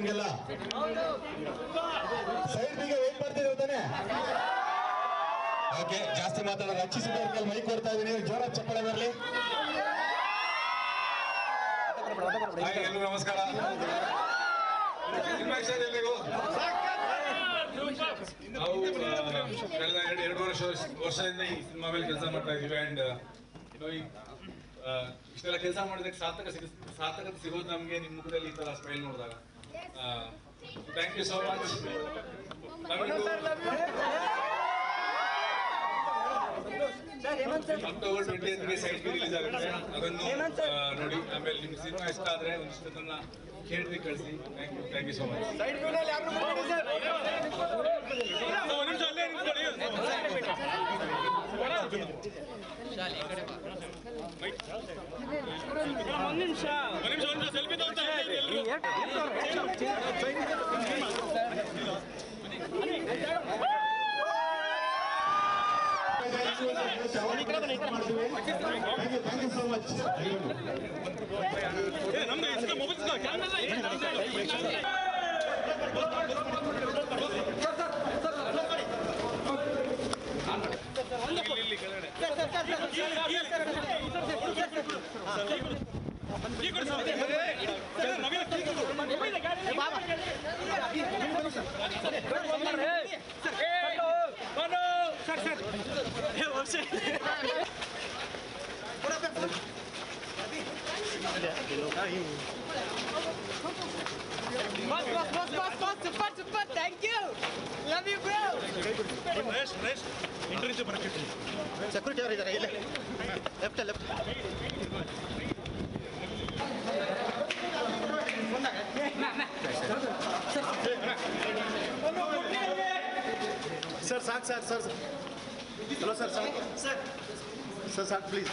ನಿಮ್ಗೆಲ್ಲ ಸೈಡ್ ಬಿಗೆ ವೆಯ್ಟ್ ಮಾಡ್ತಿದ್ದೀವಿ ತಾನೆ ಓಕೆ ಜಾಸ್ತಿ ಮಾತಾಡೋದು ರಚಿಸಿದವ್ರಿಗೆ ಮೈ ಕೊಡ್ತಾ ಇದೀನಿ ಜೋರ ಚಪ್ಪಳೆ ಬರಲಿ ಹಾಯ್ ಎಲ್ರಿಗೂ ನಮಸ್ಕಾರ Introduction ಎಲ್ರಿಗೂ? ನಾವು ಆ, ಕಳೆದ ಎರಡು ಎರಡು ವರ್ಷ ವರ್ಷದಿಂದ ಈ ಸಿನಿಮಾ ಮೇಲೆ ಕೆಲಸ ಮಾಡ್ತಾ ಇದೀವಿ ಅಂಡ್ ಇಷ್ಟೆಲ್ಲ ಕೆಲಸ ಮಾಡಿದಕ್ಕೆ ಸಾರ್ಥಕ ಸಿಗ ಸಾರ್ಥಕತೆ ಸಿಗೋದು ನಮಗೆ ನಿಮ್ಮ ಮುಖದಲ್ಲಿ ಈ ತರ ಸ್ಮೈಲ್ ನೋಡಿದಾಗ thank you so much October twenty side release ಆಗುತ್ತೆ ಅದನ್ನು ಆ, ನೋಡಿ ಆಮೇಲೆ ನಿಮ್ಮ ಸಿನಿಮಾ ಇಷ್ಟ ಆದ್ರೆ ಒಂದಿಷ್ಟನ್ನ ಕೇಳಿ ಕಳಿಸಿ thank you thank you so much thank you so much Boss, boss, boss, boss, boss, super, super, thank you. Love you, bro. Security ಅವರು ಇದ್ದಾರೆ ಇಲ್ಲೇ ಲೆಫ್ಟ್ ಲೆಫ್ಟ್ ಸರ್ ಸಾಕು ಸರ್ ಸರ್ ಹಲೋ ಸರ್ ಸಾಕು ಸರ್ ಸರ್ ಸಾಕು please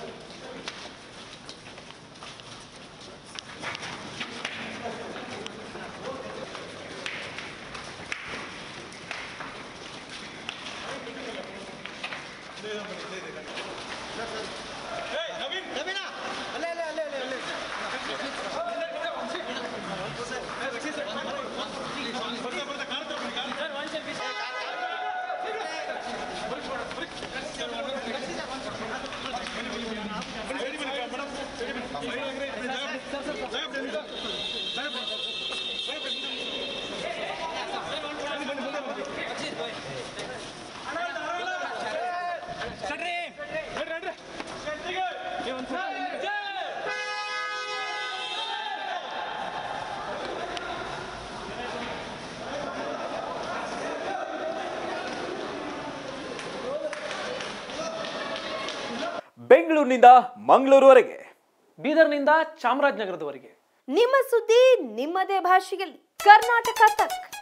ಅಲ್ಲೇ ಅಲ್ಲೇ ಅಲ್ಲೇ ಅಲ್ಲೇ ಅಲ್ಲೇ ಬೆಂಗಳೂರಿನಿಂದ ಮಂಗಳೂರುವರೆಗೆ ಬೀದರ್ನಿಂದ ಚಾಮರಾಜನಗರದವರೆಗೆ ನಿಮ್ಮ ಸುದ್ದಿ ನಿಮ್ಮದೇ ಭಾಷೆಯಲ್ಲಿ ಕರ್ನಾಟಕ ತಕ್